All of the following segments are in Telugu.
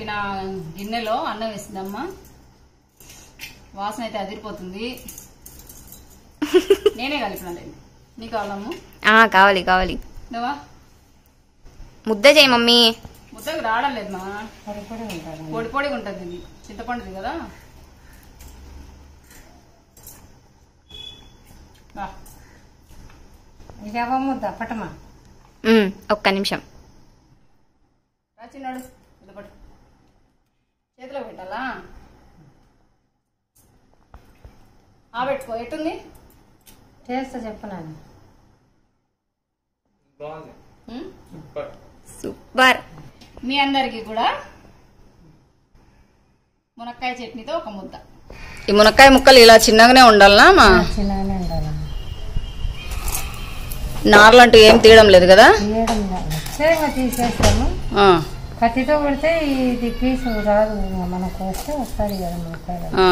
కలిపిన గిన్నెలో అన్నం వేసిందమ్మా వాసన అయితే అదిరిపోతుంది నేనే కలిపినాలేదు నీకు కావాలమ్ము ఆ, కావాలి కావాలి నువ్వా ముద్ద చేయి మమ్మీ ముద్దకు రావడం లేదు మా పొడి పొడి ఉంటుంది పొడి పొడిగా ఉంటుంది ఇది చింతపండుది కదా బా ఇది అవ్వముద్ద పటమా ఉమ్, ఒక్క నిమిషం రా చిన్నాడు ఇది పట్టు చేతిలో పెట్టాలా ఆ పెట్టుకో ఎట్టుంది టేస్ట్ చెప్పనాను బాగుంది ఉమ్? సూపర్ సూపర్ మీ అందరికీ కూడా మునక్కాయ చట్నీతో ఒక ముద్ద ఈ మునక్కాయ ముక్కలు ఇలా చిన్నగానే ఉండాలనా మా చిన్నగానే ఉండాలి నార్లంటూ ఏం తీయడం లేదు కదా తీయడం వచ్చేగా తీసేస్తాము ఆ, కత్తితో పెడితే ఇది పీసు రాదు ఇంకా మనకు వస్తే వస్తుంది కదా మునక్కాయలు ఆ.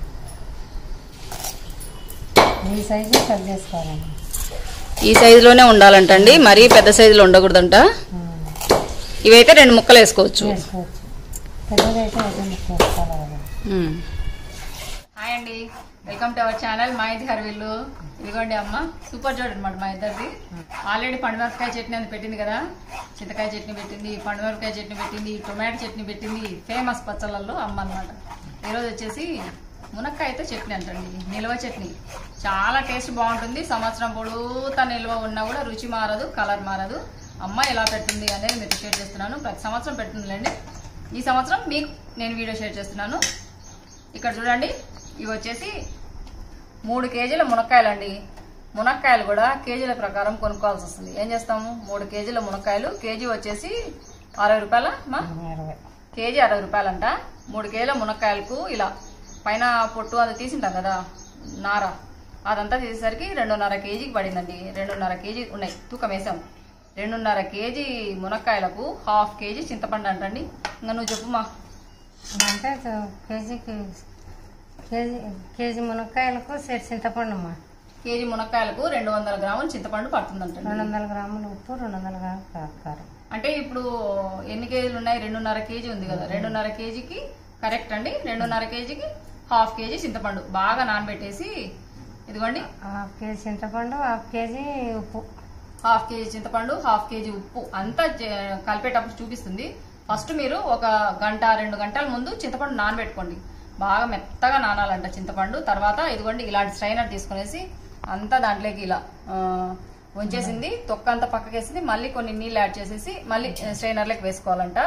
ఈ సైజు కట్ చేసుకోవాలండి ఈ సైజులోనే ఉండాలంటండి మరీ పెద్ద సైజులో ఉండకూడదంట ఆ, ఇవైతే రెండు ముక్కలు వేసుకోవచ్చు వేసుకోవచ్చు పెద్దదైతే అయితే ముక్క వేసుకోవాలి కదా ఉమ్. హాయ్ అండి వెల్కమ్ టు అవర్ ఛానల్ మా ఇంటి హర్విల్లు ఇదిగోండి అమ్మ సూపర్ జోడ్ అనమాట మా ఇద్దరిది ఆల్రెడీ పండుమిరపకాయ చట్నీ అని పెట్టింది కదా చింతకాయ చట్నీ పెట్టింది పండుమిరపకాయ చట్నీ పెట్టింది టొమాటో చట్నీ పెట్టింది ఫేమస్ పచ్చళ్ళల్లో అమ్మ అనమాట ఈరోజు వచ్చేసి మునక్కాయతో చట్నీ అంటండి నిల్వ చట్నీ చాలా టేస్ట్ బాగుంటుంది సంవత్సరం పొడుగుతా నిల్వ ఉన్నా కూడా రుచి మారదు కలర్ మారదు అమ్మ ఎలా పెడుతుంది అనేది మీకు షేర్ చేస్తున్నాను ప్రతి సంవత్సరం పెడుతుందిలేండి ఈ సంవత్సరం మీకు నేను వీడియో షేర్ చేస్తున్నాను ఇక్కడ చూడండి ఇవి వచ్చేసి మూడు కేజీల మునక్కాయలు అండి మునక్కాయలు కూడా కేజీల ప్రకారం కొనుక్కోవాల్సి వస్తుంది ఏం చేస్తాము మూడు కేజీల మునక్కాయలు కేజీ వచ్చేసి అరవై రూపాయల మా ఇరవై కేజీ అరవై రూపాయలంట మూడు కేజీల మునక్కాయలకు ఇలా పైన పొట్టు అది తీసింటాం కదా నార అదంతా తీసేసరికి రెండున్నర కేజీకి పడిందండి రెండున్నర కేజీ ఉన్నాయి తూకం వేసాం రెండున్నర కేజీ మునక్కాయలకు హాఫ్ కేజీ చింతపండు అంటండి ఇంకా నువ్వు చెప్పు మా అంటే చ- కేజీకి కేజీ కేజీ మునక్కాయలకు సెట్ చింతపండు అమ్మా కేజీ మునక్కాయలకు రెండు వందల గ్రాములు చింతపండు పడుతుందంటండి రెండు వందల గ్రాములు ఉప్పు రెండు వందల గ్రాములు కా- కారం అంటే ఇప్పుడు ఎన్ని కేజీలు ఉన్నాయి రెండున్నర కేజీ ఉంది కదా రెండున్నర కేజీకి కరెక్ట్ అండి రెండున్నర కేజీకి హాఫ్ కేజీ చింతపండు బాగా నానబెట్టేసి ఇదిగోండి హాఫ్ కేజీ చింతపండు హాఫ్ కేజీ ఉప్పు హాఫ్ కేజీ చింతపండు హాఫ్ కేజీ ఉప్పు అంతా చే- కలిపేటప్పుడు చూపిస్తుంది ఫస్ట్ మీరు ఒక గంట రెండు గంటల ముందు చింతపండు నానబెట్టుకోండి బాగా మెత్తగా నానాలంట చింతపండు తర్వాత ఇదిగోండి ఇలాంటి స్ట్రైనర్ తీసుకునేసి అంతా దాంట్లోకి ఇలా ఆ, వంచేసింది తొక్క అంతా పక్కకేసింది మళ్ళీ కొన్ని నీళ్ళు యాడ్ చేసేసి మళ్ళీ స్ట్రైనర్లోకి వేసుకోవాలంట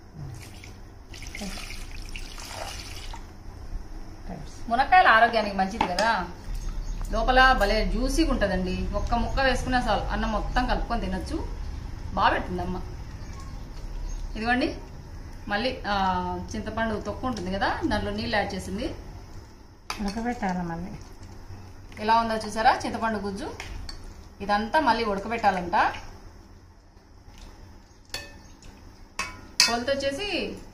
మునక్కాయలు ఆరోగ్యానికి మంచిది కదా లోపల భలే జ్యూసీగా ఉంటుందండి ఒక్క ముక్క వేసుకున్నా చాలు అన్నం మొత్తం కలుపుకొని తినొచ్చు బాగా పెట్టిందమ్మ ఇదిగోండి మళ్ళీ ఆ, చింతపండు తొక్కు ఉంటుంది కదా దాంట్లో నీళ్ళు యాడ్ చేసింది ఉడకబెట్టాలి మళ్ళీ ఎలా ఉందో చూసారా చింతపండు గుజ్జు ఇదంతా మళ్ళీ ఉడకబెట్టాలంట కొలత వచ్చేసి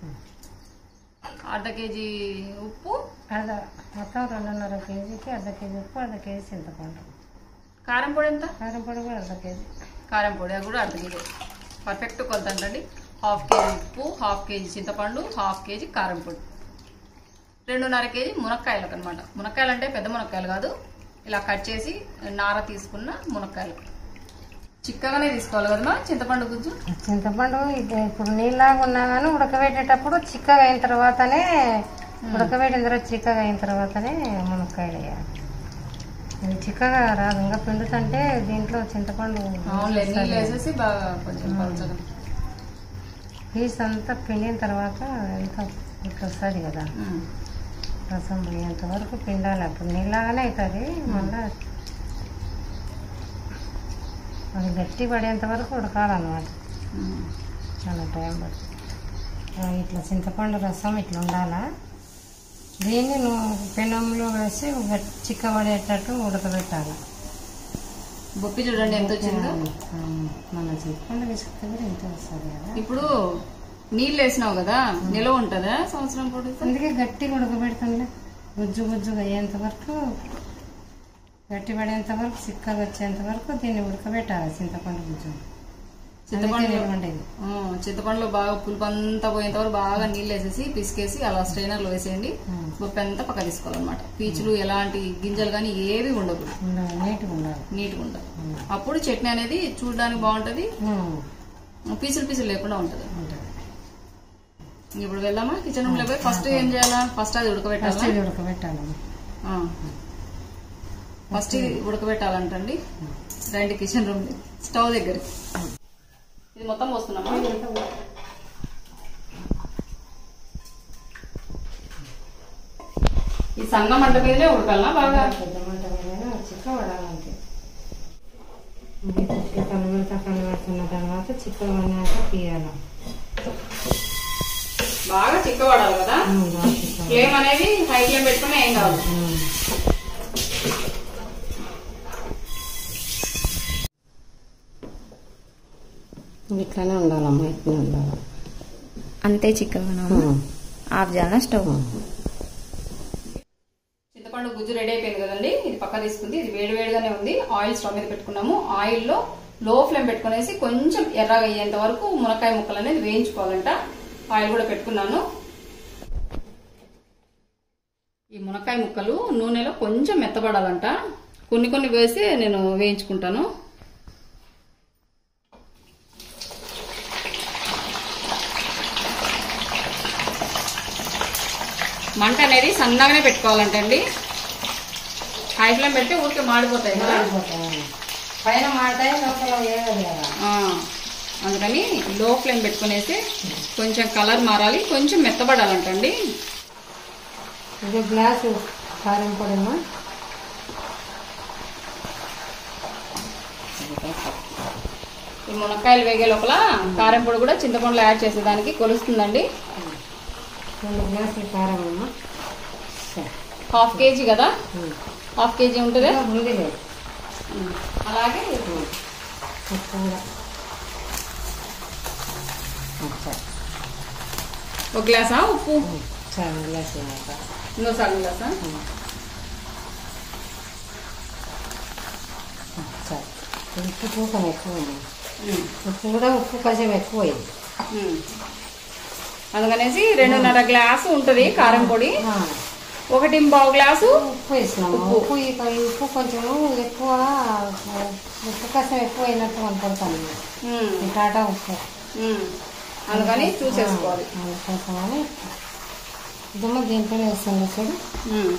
అర్ధ కేజీ ఉప్పు అర్ధ మొత్తం రెండున్నర కేజీకి అర్ధ కేజీ ఉప్పు అర్ధ కేజీ చింతపండు కారం పొడి ఎంత కారం పొడి కూడా అర్ధ కేజీ కారం పొడి అది కూడా అర్ధ కేజీ పర్ఫెక్ట్ కొలత అంటండి హాఫ్ కేజీ ఉప్పు హాఫ్ కేజీ చింతపండు హాఫ్ కేజీ కారం పొడి రెండున్నర కేజీ మునక్కాయలకు అనమాట మునక్కాయలు అంటే పెద్ద మునక్కాయలు కాదు ఇలా కట్ చేసి నార తీసుకున్న మునక్కాయలు చిక్కగానే తీసుకోవాలి కదమ్మా చింతపండు గుజ్జు చింతపండు ఇది ఇప్పుడు నీళ్ళగా ఉన్నా కానీ ఉడకబెట్టేటప్పుడు చిక్కగా అయిన తర్వాతనే ఉడకబెట్టిన తర్వాత చిక్కగా అయిన తర్వాతనే మునక్కాయలు వేయాలి ఇది చిక్కగా రాదు ఇంకా పిండుతుంటే దీంట్లో చింతపండు అవునులే నీళ్ళు వేసేసి బాగా కొంచెం పలుచగా పీస్ అంతా పిండిన తర్వాత ఎంత ఇట్లా వస్తుంది కదా ఉమ్. రసం పోయేంత వరకు పిండాలి అప్పుడు నీళ్ళగానే అవుతుంది మళ్ళా అది గట్టి పడేంత వరకు ఉడకాలన్నమాట ఉమ్. చాలా టైం పడుతుంది ఆ, ఇట్లా చింతపండు రసం ఇట్లా ఉండాలా దీన్ని నువ్వు పెనంలో వేసి గట్టి చిక్కబడేటట్టు ఉడకబెట్టాలి బొప్పి చూడండి ఎంత వచ్చిందో ఆ, మన చింతపండు విసుకుతే కూడా ఇంత వస్తుంది కదా ఇప్పుడు నీళ్ళు వేసినావు కదా నిలవ ఉంటుందా సంవత్సరం పొడితే అందుకే గట్టిగా ఉడకబెడుతుండే గుజ్జు గుజ్జుగా అయ్యేంత వరకు గట్టి పడేంత వరకు చిక్కగా వచ్చేంత వరకు దీన్ని ఉడకబెట్టాలి చింతపండు గుజ్జు చింతపండు అంటే ఆ, చింతపండులో బాగా పులుపు అంతా పోయేంత వరకు బాగా నీళ్ళు వేసేసి పిసికేసి అలా స్ట్రైనర్ లో వేసేయండి ఉప్పు అంతా పక్క తీసుకోవాలన్నమాట పీచులు ఎలాంటి గింజలు కానీ ఏవి ఉండకూడదు ఉండాలి నీట్గా ఉండాలి నీట్గా ఉంటుంది అప్పుడు చట్నీ అనేది చూడడానికి బాగుంటది ఉమ్, పీసులు పీసులు లేకుండా ఉంటది ఉంటుంది ఇప్పుడు వెళ్దామా కిచెన్ రూమ్ లో పోయి ఫస్ట్ ఏం చేయాలా ఫస్ట్ అది ఫస్ట్ ఉడకబెట్టాలా ఇది ఉడకబెట్టాలి ఆ. ఫస్ట్ ఇది ఉడకబెట్టాలంటండి రండి కిచెన్ రూమ్ స్టవ్ దగ్గరికి ఇది మొత్తం పోస్తున్నామా ఈ సన్న మంట మీదనే ఉడకాలనా బాగా పెద్ద మంట మీద చిక్క పడాలంటే కళ్ళు పెడతా కళ్ళు పెడుతున్న తర్వాత చిక్క పడినాక తీయాలి బాగా చిక్కబడాలి కదా ఉమ్, బాగా చిక్క ఫ్లేమ్ అనేది హై ఫ్లేమ్ పెట్టుకుని ఏం కావాలి ఉమ్. ఇట్లానే ఉండాలమ్మా ఇట్లనే ఉండాలి అంతే చిక్కగా ఉమ్. ఆఫ్ చేయాలా స్టవ్ చింతపండు గుజ్జు రెడీ అయిపోయింది కదండి ఇది పక్క తీసుకుంది ఇది వేడి వేడిగానే ఉంది ఆయిల్ స్టవ్ మీద పెట్టుకున్నాము ఆయిల్ లో లో ఫ్లేమ్ పెట్టుకునేసి కొంచెం ఎర్రగా అయ్యేంత వరకు మునక్కాయ ముక్కలు అనేది వేయించుకోవాలంట ఆయిల్ కూడా పెట్టుకున్నాను ఈ మునక్కాయ ముక్కలు నూనెలో కొంచెం మెత్తబడాలంట కొన్ని కొన్ని వేసి నేను వేయించుకుంటాను మంట అనేది సన్నగానే పెట్టుకోవాలంటండి హై ఫ్లేమ్ పెడితే ఊరికే మాడిపోతాయి కదా పైన మాడతాయి లోపల వేయదు కదా ఆ, అందుకని లో ఫ్లేమ్ పెట్టుకునేసి కొంచెం కలర్ మారాలి కొంచెం మెత్తబడాలంటండి ఇది గ్లాసు కారం పొడిమా ఈ మునక్కాయలు వేగే లోపల కారం పొడి కూడా చింతపండులో యాడ్ చేసేదానికి కొలుస్తుందండి రెండు గ్లాసులు కారం అమ్మా సరే. హాఫ్ కేజీ కదా ఉమ్. హాఫ్ కేజీ ఉంటుంది ఇంకా ఉంది లేదు అలాగే ఉప్పు కూడా సరే ఒక గ్లాసా ఉప్పు సగం గ్లాస్ వేయాలి. ఇంకో సగం గ్లాసా సరే ఉప్పు తూకం ఎక్కువ ఉంది ఉమ్, ఉప్పు కూడా ఉప్పు కొంచెం ఎక్కువ అయింది ఉమ్. అందుకనేసి రెండున్నర గ్లాసు ఉంటుంది కారం పొడి ఒకటి పావు గ్లాసు ఉప్పు వేసినాము ఉప్పు ఈ ఈ ఉప్పు కొంచెం ఎక్కువ ఉప్పు కొంచెం ఎక్కువ అయినట్టు కనపడుతుంది ఉమ్, ఈ టాటా ఉప్పు ఉమ్. అందుకని చూసేసుకోవాలి అందుకోసమని దుమ్మ దీంట్లోనే వేస్తుంది చూడు ఉమ్.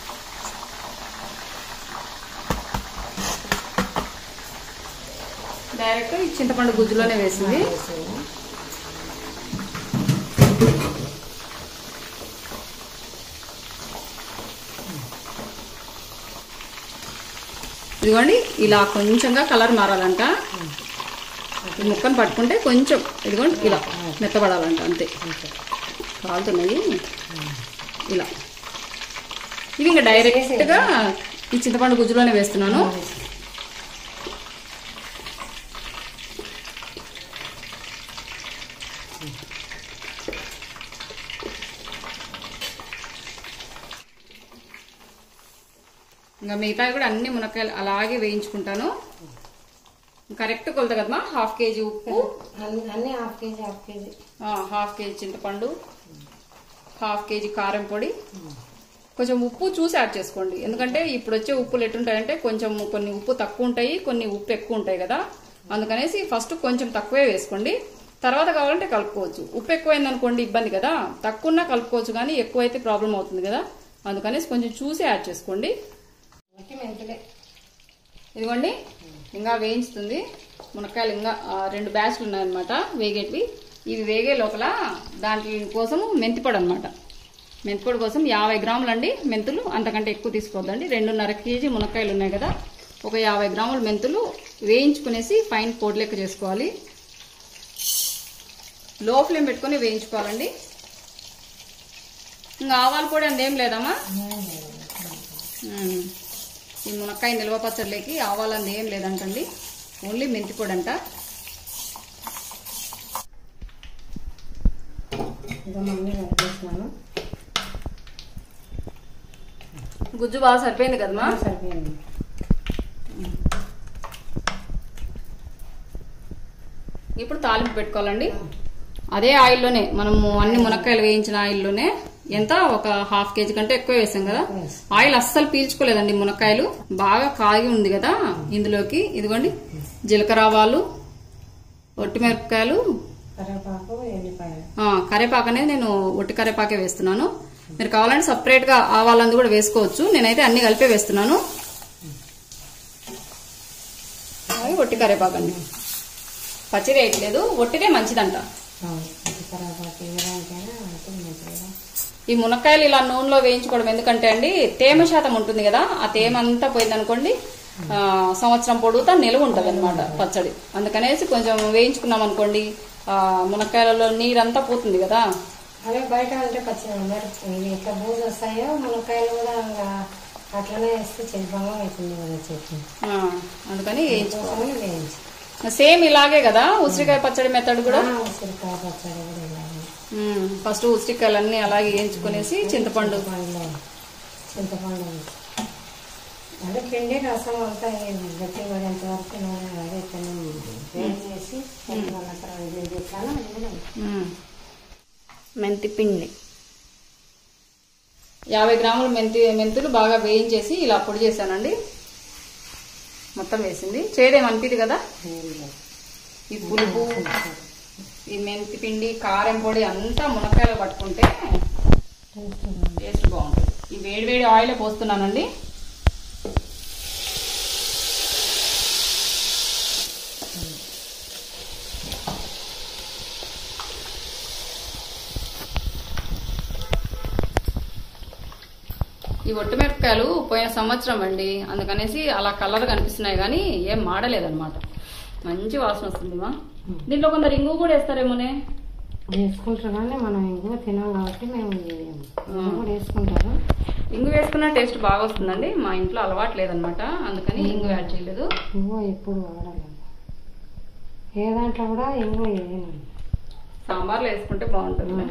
డైరెక్ట్ ఈ చింతపండు గుజ్జులోనే వేసింది వేసేది. ఇదిగోండి ఇలా కొంచెంగా కలర్ మారాలంట ఈ ముక్కను పట్టుకుంటే కొంచెం ఇదిగోండి ఇలా మెత్తబడాలంట అంతే కాలుతున్నాయి ఇలా ఇది ఇంకా డైరెక్ట్గా ఈ చింతపండు గుజ్జులోనే వేస్తున్నాను ఇంకా మిగతావి కూడా అన్ని మునక్కాయలు అలాగే వేయించుకుంటాను కరెక్ట్ కొలత కదమ్మా హాఫ్ కేజీ ఉప్పు అన్ని అన్ని హాఫ్ కేజీ హాఫ్ కేజీ ఆ, హాఫ్ కేజీ చింతపండు హాఫ్ కేజీ కారం పొడి కొంచెం ఉప్పు చూసి యాడ్ చేసుకోండి ఎందుకంటే ఇప్పుడు వచ్చే ఉప్పులు ఎట్టుంటాయంటే కొంచెం కొన్ని ఉప్పు తక్కువ ఉంటాయి కొన్ని ఉప్పు ఎక్కువ ఉంటాయి కదా అందుకనేసి ఫస్ట్ కొంచెం తక్కువే వేసుకోండి తర్వాత కావాలంటే కలుపుకోవచ్చు ఉప్పు ఎక్కువైంది అనుకోండి ఇబ్బంది కదా తక్కువ ఉన్నా కలుపుకోవచ్చు కానీ ఎక్కువ అయితే ప్రాబ్లం అవుతుంది కదా అందుకనేసి కొంచెం చూసి యాడ్ చేసుకోండి మట్టి మెంతులే ఇదిగోండి ఇంకా వేయించుతుంది మునక్కాయలు ఇంకా ఆ, రెండు బ్యాచ్లు ఉన్నాయన్నమాట వేగేటివి ఇవి వేగే లోపల దాంట్లో కోసము మెంతిపొడి అనమాట మెంతిపొడి కోసం యాభై గ్రాములు అండి మెంతులు అంతకంటే ఎక్కువ తీసుకోవద్దండి రెండున్నర కేజీ మునక్కాయలు ఉన్నాయి కదా ఒక యాభై గ్రాముల మెంతులు వేయించుకునేసి ఫైన్ పొడి లెక్క చేసుకోవాలి లో ఫ్లేమ్ పెట్టుకొని వేయించుకోవాలండి ఇంకా ఆవాల పొడి అందేం లేదమ్మా ఉమ్. ఈ మునక్కాయ నిల్వ పచ్చడిలోకి ఆవాలంది ఏం లేదంటండి ఓన్లీ మెంతి పొడి అంట ఇదో మమ్మీ కలిపేసినాను గుజ్జు బాగా సరిపోయింది కదమ్మా సరిపోయింది ఇప్పుడు తాలింపు పెట్టుకోవాలండి అదే ఆయిల్లోనే మనము అన్ని మునక్కాయలు వేయించిన ఆయిల్లోనే ఎంత ఒక హాఫ్ కేజీ కంటే ఎక్కువ వేసాం కదా ఆయిల్ అస్సలు పీల్చుకోలేదండి మునక్కాయలు బాగా కాగి ఉంది కదా ఇందులోకి ఇదిగోండి జీలకర్ర ఆవాలు ఒట్టిమిరపకాయలు కరివేపాకు ఎల్లిపాయలు ఆ, కరేపాకు అనేది నేను ఒట్టి కరేపాకే వేస్తున్నాను మీరు కావాలంటే సపరేట్ గా ఆవాలందు కూడా వేసుకోవచ్చు నేనైతే అన్ని కలిపే వేస్తున్నాను అవి ఒట్టి కరేపాకు అండి పచ్చి వేయట్లేదు ఒట్టిదే మంచిదంట కరివేపాకు వేయడానికైనా అంటే మంచిగా ఈ మునక్కాయలు ఇలా నూనెలో వేయించుకోవడం ఎందుకంటే అండి తేమ శాతం ఉంటుంది కదా ఆ తేమ అంతా పోయింది అనుకోండి ఆ, సంవత్సరం పొడుగుతా నిలువ ఉంటది అనమాట పచ్చడి అందుకనేసి కొంచెం వేయించుకున్నాం అనుకోండి ఆ మునక్కాయలలో నీరంతా పోతుంది కదా అదే బయట అంటే పచ్చి మిరప ఇవి ఎట్లా బూజు వస్తాయో మునక్కాయలు కూడా ఇంకా అట్లనే వేస్తే చెల్పంగా అవుతుంది కదా చట్నీ ఆ, అందుకని వేయించుకో కోసమని వేయించి సేమ్ ఇలాగే కదా ఉసిరికాయ పచ్చడి మెథడ్ కూడా ఆ, ఉసిరికాయ పచ్చడి కూడా ఇలాగే మ్మ్. ఫస్ట్ ఉసిరికాయలన్నీ అలాగే వేయించుకునేసి చింతపండు చింతపండులో చింతపండు వేసి. అంటే పిండి రసం అంతా గట్టి పడేంత వరకు నూనె అదే కొంచెం వేడి చేసి చింతపండు అక్కడ వేడి చేస్తాను అది కూడా మ్మ్. మెంతి పిండి యాభై గ్రాముల మెంతి మెంతులు బాగా వేయించేసి ఇలా పొడి చేశానండి మొత్తం వేసింది చేదేమనిపిది కదా వేడి చేసి. ఈ పులుపు ఈ మెంతి పిండి కారం పొడి అంతా మునక్కాయలు పట్టుకుంటే టేస్ట్ ఉంది. టేస్ట్ బాగుంటుంది ఈ వేడి వేడి ఆయిల్ పోస్తున్నానండి ఈ ఒట్టిమిరపకాయలు పోయిన సంవత్సరం అండి అందుకనేసి అలా కలర్ కనిపిస్తున్నాయి కానీ ఏం మాడలేదన్నమాట మంచి వాసన వస్తుంది మా దీంట్లో కొందరు ఇంగు కూడా వేస్తారేమోనే వేసుకుంటారు కానీ మనం ఇంకో తినాం కాబట్టి మేము చేయము. ఇంగువ కూడా వేసుకుంటారు ఇంగు వేసుకున్న టేస్ట్ బాగా వస్తుందండి మా ఇంట్లో అలవాటు లేదనమాట అందుకని ఇంగు యాడ్ చేయలేదు ఇంగువ ఎప్పుడు వాడలేదు ఏ దాంట్లో కూడా ఇంగువ వేయను సాంబార్లో వేసుకుంటే బాగుంటుంది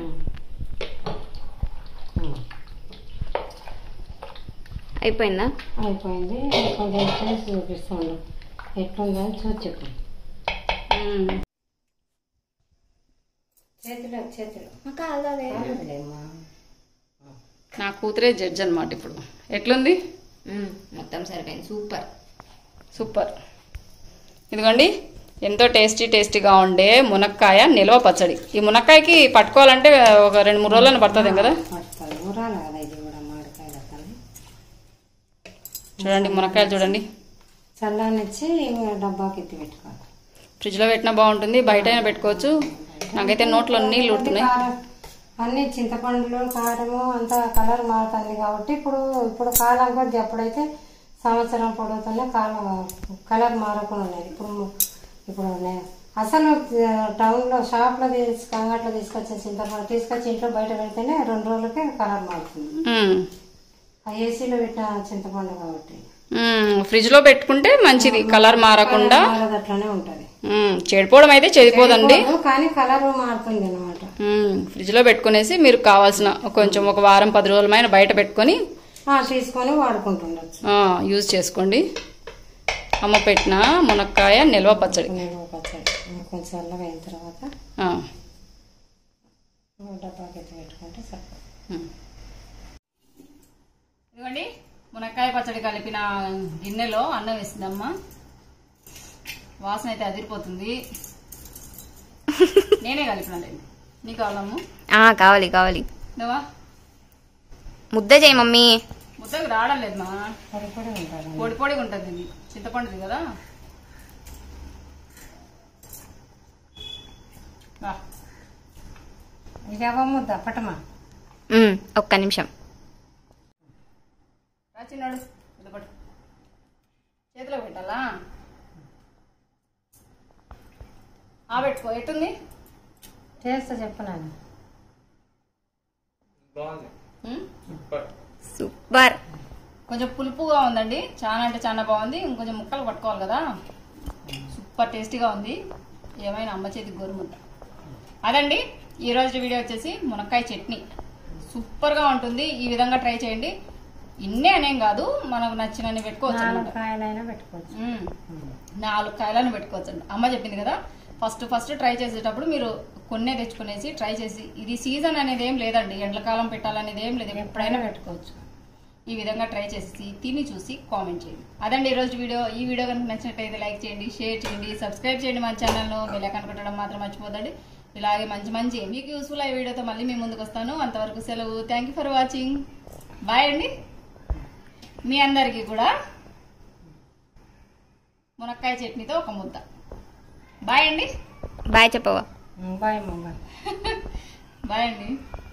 అయిపోయిందా అయిపోయింది కొంచెం చేసి చూపిస్తాను ఎట్లుందో అని చూసి చెప్పు మ్మ్. చేతిలో చేతిలో కాదులేమ్మా. నా కూతురే జడ్జ్ అనమాట ఇప్పుడు ఎట్లుంది మొత్తం సరిపోయింది సూపర్ సూపర్ ఇదిగోండి ఎంతో టేస్టీ టేస్టీగా ఉండే మునక్కాయ నిల్వ పచ్చడి ఈ మునక్కాయకి పట్టుకోవాలంటే ఒక రెండు మూడు రోజులను పడుతుంది కదా పడుతుంది ఊరాలి కదా ఇది కూడా మామిడికాయలు అక్కడ చూడండి మునక్కాయలు చూడండి చల్లనిచ్చి డబ్బాకి ఎత్తి పెట్టుకోవాలి ఫ్రిడ్జ్లో పెట్టినా బాగుంటుంది బయట అయినా పెట్టుకోవచ్చు నాకైతే నోట్లో నీళ్ళు ఉడుతున్నాయి కారం అన్ని చింతపండులో కారము అంతా కలర్ మారుతుంది కాబట్టి ఇప్పుడు ఇప్పుడు కాలం కొద్ది అప్పుడైతే సంవత్సరం పొడుగుతూనే కాలం కలర్ మారకుండా ఉన్నది ఇప్పుడు ఇప్పుడు నే- అసలు టౌన్లో షాప్లో తీసుకు అంగట్లో తీసుకొచ్చే చింతపండు తీసుకొచ్చి ఇంట్లో బయట పెడితేనే రెండు రోజులకే కలర్ మారుతుంది మ్మ్. ఆ ఏసీలో పెట్టిన చింతపండు కాబట్టి మ్మ్. ఫ్రిడ్జ్లో పెట్టుకుంటే మంచిది కలర్ మారకుండా మారదు అట్లనే ఉంటుంది మ్మ్. చెడిపోవడం అయితే చెడిపోదండి కానీ కలర్ మారుతుంది అనమాట మ్మ్. ఫ్రిడ్జ్లో పెట్టుకునేసి మీరు కావాల్సిన కొంచెం ఒక వారం పది రోజులమైన బయట పెట్టుకొని తీసుకొని వాడుకుంటుండొచ్చు ఆ, యూజ్ చేసుకోండి అమ్మ పెట్టిన మునక్కాయ నిల్వ పచ్చడి నిల్వ పచ్చడి కొంచెం చల్లగా అయిన తర్వాత ఆ, డబ్బాకి ఎత్తి పెట్టుకుంటే సరిపోతుంది మ్మ్. ఇదిగోండి మునక్కాయ పచ్చడి కలిపిన గిన్నెలో అన్నం వేసిందమ్మా వాసన అయితే అదిరిపోతుంది నేనే కలిపినాలేండి నీకు కావాలమ్మ ఆ, కావాలి కావాలి నువ్వా ముద్ద చేయి మమ్మీ ముద్దకు రావడం లేదు మా సరిపడి ఉంటుంది పొడి పొడిగా ఉంటుంది ఇది చింతపండుది కదా బా ఇది అవ్వమ్మ దప్పటమా ఉమ్, ఒక్క నిమిషం రా చిన్నాడు ఇది పట్టు చేతిలో పెట్టాలా ఆ పెట్టుకో ఎట్టుంది టేస్ట్ చెప్పనాను ఉమ్? సూపర్ కొంచెం పులుపుగా ఉందండి చాలా అంటే చాలా బాగుంది ఇంకొంచెం ముక్కలు పట్టుకోవాలి కదా సూపర్ టేస్టీగా ఉంది ఏమైనా అమ్మ చేతి గోరుముద్ద అదండి ఈ రోజు వీడియో వచ్చేసి మునక్కాయ చట్నీ సూపర్గా ఉంటుంది ఈ విధంగా ట్రై చేయండి ఇన్నే అనేం కాదు మనకు నచ్చినన్ని పెట్టుకోవచ్చు నాలుగు అన్నమాట. కాయలైనా పెట్టుకోవచ్చు ఉమ్. నాలుగు కాయలను పెట్టుకోవచ్చు అండి అమ్మ చెప్పింది కదా ఫస్ట్ ఫస్ట్ ట్రై చేసేటప్పుడు మీరు కొన్నే తెచ్చుకునేసి ట్రై చేసి ఇది సీజన్ అనేది ఏం లేదండి ఎండాకాలం పెట్టాలనేది ఏం లేదు ఎప్పుడైనా పెట్టుకోవచ్చు ఈ విధంగా ట్రై చేసి తిని చూసి కామెంట్ చేయండి అదండి ఈరోజు వీడియో ఈ వీడియో కనుక నచ్చినట్టయితే లైక్ చేయండి షేర్ చేయండి సబ్స్క్రైబ్ చేయండి మన ఛానల్ను బెల్లైకాన్ కొట్టడం మాత్రం మర్చిపోదండి ఇలాగే మంచి మంచి మీకు యూస్ఫుల్ అయ్యే వీడియోతో మళ్ళీ మీ ముందుకు వస్తాను అంతవరకు సెలవు thank you for watching bye అండి మీ అందరికీ కూడా మునక్కాయ చట్నీతో ఒక ముద్ద బాయ్ అండి బాయ్ చెప్పవా బాయ్ అమ్మ బాయ్ బాయ్ అండి